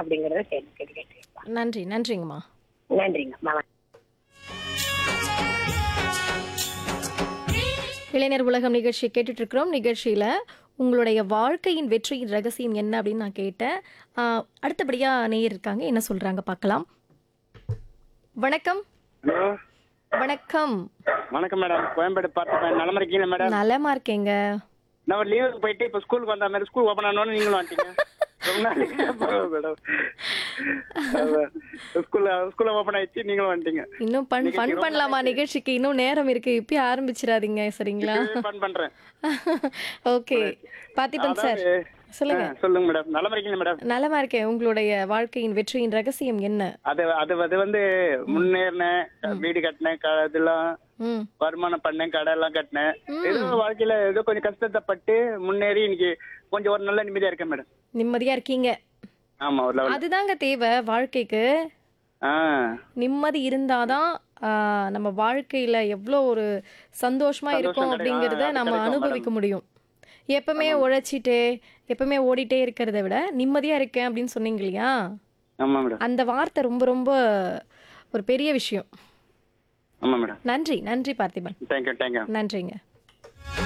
அப்படிங்கறத கேள்வி கேட்டு கேட்டுருக்கேன் நன்றி நன்றிங்கம்மா நன்றிங்க வணக்கம் இளைஞர் உலகம் நிகழ்ச்சி கேட்டுட்டு இருக்கிறோம் நிகழ்ச்சியில உங்களுடைய வாழ்க்கையின் வெற்றியின் ரகசியம் என்ன அப்படின்னு நான் கேட்டேன் ஆஹ், அடுத்தபடியா நேயர் இருக்காங்க என்ன சொல்றாங்க பார்க்கலாம் வணக்கம் ஹலோ வணக்கம் வணக்கம் மேடம் கோயம்பேடு பார்த்து நலமா இருக்கீங்களா மேடம் நலமா இருக்கேங்க நான் ஒரு லீவுக்கு போயிட்டு இப்போ ஸ்கூலுக்கு வந்த மாதிரி ஸ்கூல் ஓப்பன் ஆனோன்னு நீங்களும் வந்துட்டீங்க ரொம்ப நாளைக்கு அப்புறம் மேடம் ஸ்கூல்ல ஸ்கூல்ல ஓப்பன் ஆயிடுச்சு நீங்களும் வந்துட்டீங்க இன்னும் பண் நிகழ்ச்சி ஃபன் ரொம்ப பண்ணலாமா நிகழ்ச்சிக்கு இன்னும் நேரம் இருக்கு இப்பயே ஆரம்பிச்சிடாதீங்க சரிங்களா ஃபன் பண்றேன் ஓகே பார்த்திபன் சார் அதாவது, சொல்லுங்க ஆ, சொல்லுங்க மேடம் நலமா இருக்கீங்களா மேடம் நலமா இருக்கேன் உங்களுடைய வாழ்க்கையின் வெற்றியின் ரகசியம் என்ன அது அது அது வந்து முன்னேறினேன் வீடு கட்டினேன் க- இதெல்லாம் ம் வருமானம் பண்ணேன் கடை எல்லாம் கட்டினேன் ஏதோ வாழ்க்கையில ஏதோ கொஞ்சம் கஷ்டத்தைப்பட்டு முன்னேறி இன்னைக்கு கொஞ்சம் ஒரு நல்ல நிம்மதியா இருக்கேன் மேடம் நிம்மதியா இருக்கீங்க ஆமா ஒரு லெவல் அதுதாங்க தேவை வாழ்க்கைக்கு ஆ நிம்மதி இருந்தாதான் ஆஹ், நம்ம வாழ்க்கையில எவ்வளோ ஒரு சந்தோஷமா சந்தோஷம் இருக்கும் கிடைக்கும். அப்படிங்கிறத ஆ, அது நம்ம கிடைக்கும் அனுபவிக்க முடியும் எப்பவுமே உழைச்சிட்டே எப்பவுமே ஓடிட்டே இருக்கிறத விட நிம்மதியா இருக்கேன் அப்படின்னு சொன்னீங்க இல்லையா ஆமா மேடம் அந்த வார்த்தை ரொம்ப ரொம்ப ஒரு பெரிய விஷயம் ஆமா மேடம் நன்றி நன்றி பார்த்திபன் தேங்க்யூ தேங்க்யூ நன்றிங்க